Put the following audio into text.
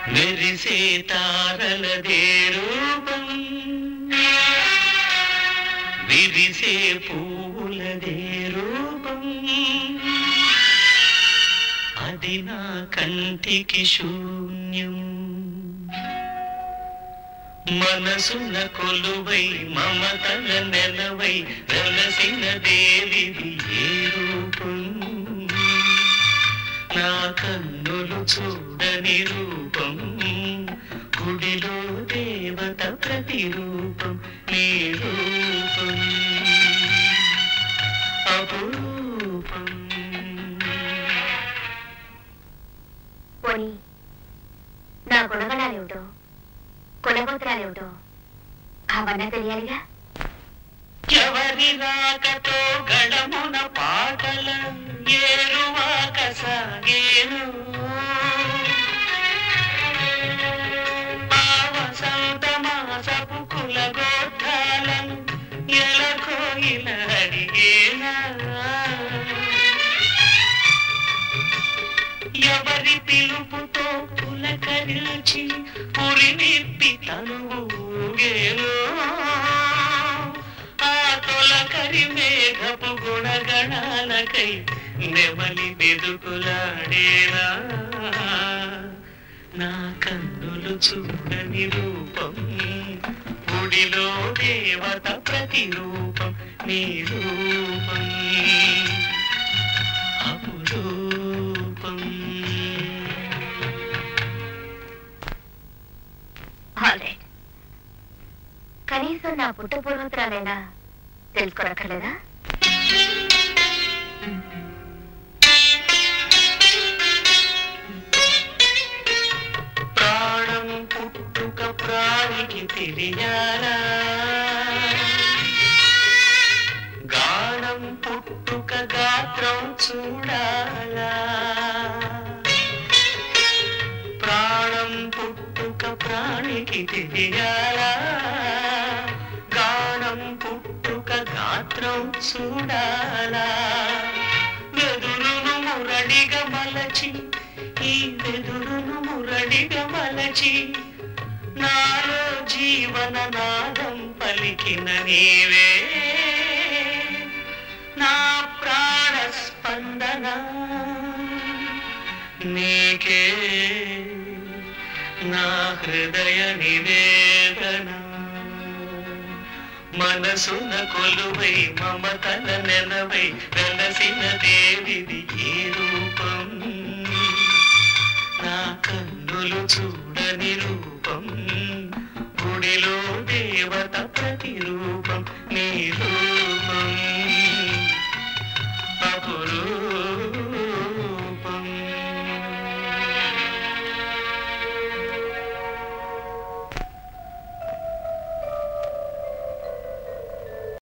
మెరిసే తారలదే రూపం విరిసే పూలదే రూపం అది నా కంటికి శూన్యం మనసున కొలువై మమతల నెలవై వెలసిన దేవిది ఏ రూపం నా కన్నులు చూడని రూపం గుడిలో దేవత ప్రతిరూపం నీ రూపం అపురూపం పోనీ నా గుణగణాలేమిటో కులగోత్రాలేమిటో అవన్నీ తెలియాలిగా ఎవరి రాకతో గళమున పాటల ఏరువాక సాగేను ఆ వసంత మాసపు కులగోత్రాలను ఎలకోయిల అడిగేనా ఎవరి పిలుపుతో పులకరించి పురినిప్పి తనువు ఊగేను ఆ తొలకరి మేఘపు గుణగణాలకై నెమలి బెదుకులాడేనా నా కన్నులు చూడని రూపం గుడిలో దేవత ప్రతిరూపం నీ రూపం అపురూపం ఆల్రైట్ కనీసం నా పుట్ట పూర్వోత్తరాలైనా తెలుసుకోనక్కర్లేదా ప్రాణం పుట్టుక ప్రాణికి తెలియాలా గానం పుట్టుక గాత్రం చూడాలా ప్రాణం పుట్టుక ప్రాణికి తెలియాలా గానం పుట్టుక గాత్రం చూడాలా వెదురును మురడిగా మలచి ఈ వెదురును మురడిగా మలచి నాలో జీవన నాదం పలికిన నీవే నా ప్రాణ స్పందన నీకే నా హృదయ నివేదన మనసున కొలువై మమతల నెలవై వెలసిన దేవిది ఏ రూపం నా కన్నులు చూడని రూపం గుడిలో దేవత ప్రతిరూపం నీ రూపం అపురూపం